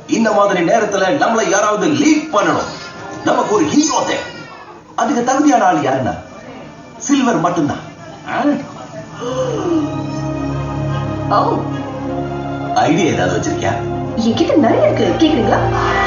இந்த மாதிரி நேரத்துல நம்மள யாராவது லீட் பண்ணணும் நமக்கு ஒரு ஹீரோ தேவை அதுக்கு தகுதியான ஆள் யாருன்னா சில்வர் மட்டும்தான் ஓ ஐடியா ஏதாவது வச்சிருக்கியா என்கிட்ட நிறைய இருக்கு கேக்குறீங்களா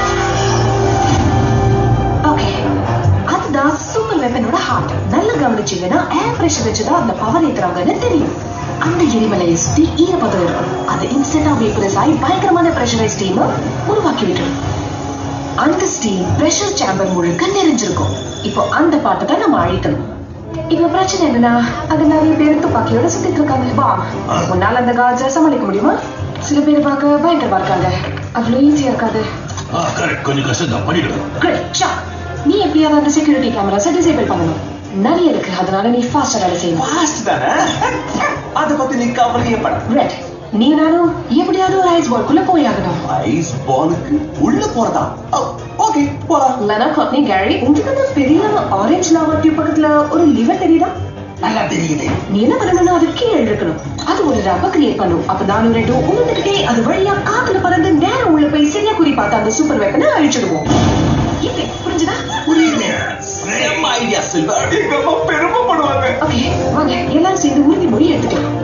ஓகே அதுதான் சூப்பர் வெப்பனோட ஹார்ட் நல்லா கவனிச்சீங்கன்னா ஏர் பிரஷர் வச்சுதான் அந்த பவர் ஏத்துறாங்கன்னு தெரியும் அந்த எரிமலையை சுத்தி ஈரப்பதம் இருக்கும் அது இன்ஸ்டன்டா வேப்பரஸ் ஆகி பயங்கரமான பிரஷரைஸ் ஸ்டீம் உருவாக்கி விட்டுரும் அந்த ஸ்டீம் பிரஷர் சேம்பர் முழுக்க நிறைஞ்சிருக்கும் இப்போ அந்த பாட்டை தான் நம்ம அழிக்கணும் இப்ப பிரச்சனை என்னன்னா அது நிறைய பேர் துப்பாக்கியோட சுத்திட்டு இருக்காங்க வா உன்னால அந்த காஜை சமாளிக்க முடியுமா சில பேர் பார்க்க பயங்கரமா இருக்காங்க அவ்வளவு ஈஸியா இருக்காது கரெக்ட் கொஞ்சம் கஷ்டம் தான் பண்ணிடுவேன் Great, Chuck. நீ எப்படியாவது அந்த செக்யூரிட்டி கேமராஸை டிசேபிள் பண்ணணும் நிறைய இருக்கு அதனால நீ ஃபாஸ்டா வேலை செய்யணும் ஃபாஸ்ட் தானே அதை பத்தி நீ கவலையே பட ரெட் நீ நானும் எப்படியாவது ஒரு ஐஸ் பால்குள்ள போய் ஆகணும் ஐஸ் பாலுக்கு உள்ள போறதா ஓகே போலாம் லனா காட்னி கேரி உங்களுக்கு அந்த பெரிய ஆரஞ்சு லாவா டியூப் பக்கத்துல ஒரு லிவர் தெரியுதா நல்லா தெரியுது நீ என்ன பண்ணணும்னா அது கீழே இழுக்கணும் அது ஒரு ரப்ப கிரியேட் பண்ணும் அப்ப நானும் ரெண்டும் உழுந்துகிட்டே அது வழியா காத்துல பறந்து நேரம் உள்ள போய் சரியா குறி பார்த்து அந்த சூப்பர் வெப்பனை அழிச்சிடுவோம் எப்படி புரிஞ்சுதா புரியுது செம்ம ஐடியா சில்வர் எங்க அம்மா பெருமைப்படுவாங்க ஓகே வாங்க எல்லாரும் சேர்ந்து உறுதி மொழி எடுத்துக்கலாம்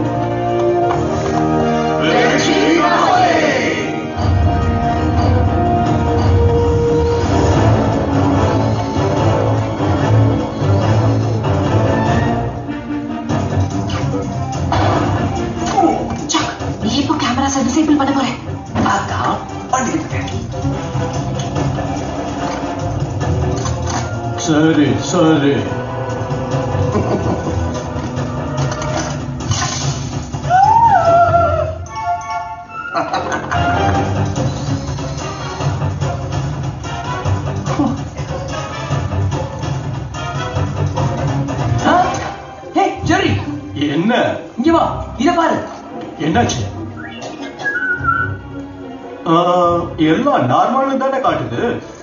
Chuck, நீ இப்போ கேமராஸை டிசேபிள் பண்ண போற அதான் பண்ணிக்கிட்டு இருக்கேன். சரி சரி ஏய் ஜெரி என்ன இங்க வா இத பாரு என்னாச்சு ஆ, எல்லாம் நார்மல்னு தானே காட்டுது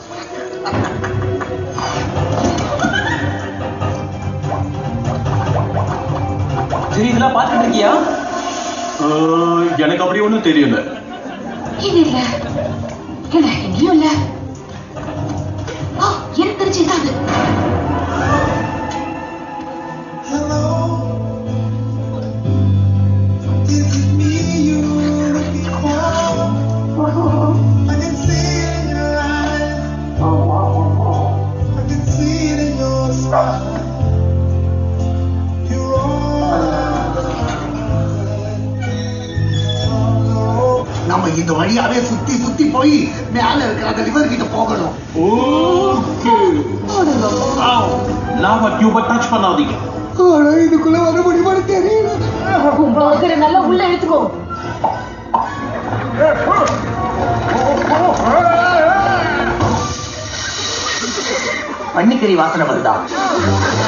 ஜெரி இதெல்லாம் பாத்துட்டு இருக்கியா ஆ, எனக்கு அப்படி ஒண்ணும் தெரியல இது இல்ல இல்ல எங்கேயும் இல்ல ஓ எனக்கு தெரிஞ்சு இதான் அது. நம்ம இந்த வழியாவே சுத்தி சுத்தி போய் மேல இருக்கிற அந்த லிவர் கிட்ட போகணும் ஓகே லாவா டியூப டச் பண்ணாதீங்க ஆனா இதுக்குள்ள வர முடியுமான்னு தெரியல உன் burger-அ நல்லா உள்ள எடுத்துக்கோ பன்னிக்கறி வாசனை வருதா